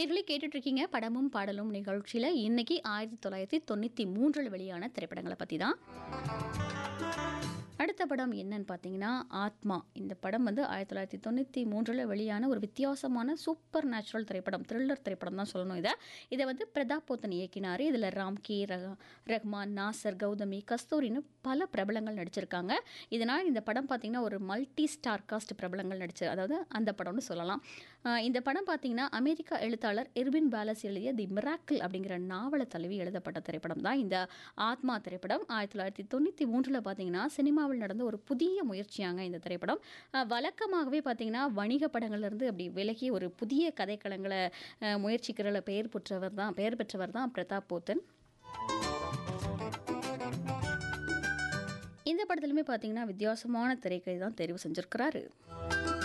நேர்களை கேட்டுட்டு இருக்கீங்க படமும் பாடலும் நிகழ்ச்சியில் இன்னைக்கு ஆயிரத்தி தொள்ளாயிரத்தி தொண்ணூற்றி மூன்றில் வெளியான திரைப்படங்களை பற்றி தான் அடுத்த படம் என்னன்னு பார்த்தீங்கன்னா ஆத்மா இந்த படம் வந்து ஆயிரத்தி தொள்ளாயிரத்தி தொண்ணூற்றி மூன்றில் வெளியான ஒரு வித்தியாசமான சூப்பர் நேச்சுரல் திரைப்படம் த்ரில்லர் திரைப்படம் தான் சொல்லணும் இதை இதை வந்து பிரதாப் போத்தன் இயக்கினார் இதில் ராம்கி ரஹ ரஹ்மான் நாசர் கௌதமி கஸ்தூரின்னு பல பிரபலங்கள் நடிச்சிருக்காங்க இதனால் இந்த படம் பார்த்திங்கன்னா ஒரு மல்டி ஸ்டார் காஸ்ட் பிரபலங்கள் நடிச்சு அதாவது அந்த படம்னு சொல்லலாம் ஆஹ் இந்த படம் பார்த்திங்கன்னா அமெரிக்கா எழுத்தாளர் எர்வின் பேலஸ் எழுதிய தி மிராக்கிள் அப்படிங்கிற நாவலை தழுவி எழுதப்பட்ட திரைப்படம் தான் இந்த ஆத்மா திரைப்படம் ஆயிரத்தி தொள்ளாயிரத்தி தொண்ணூற்றி மூன்றில் பார்த்தீங்கன்னா சினிமாவில் நடந்த ஒரு புதிய முயற்சியாங்க இந்த திரைப்படம் ஆஹ் வழக்கமாகவே பார்த்தீங்கன்னா வணிக படங்கள்லேருந்து அப்படி விலகி ஒரு புதிய கதைக்களங்களை ஆஹ் முயற்சிக்கிறல பெயர் பெற்றவர் தான் பெயர் பெற்றவர் தான் பிரதாப் போத்தன் இந்த படத்துலையுமே பார்த்தீங்கன்னா வித்தியாசமான திரைக்கதை தான் தெரிவு செஞ்சுருக்கிறாரு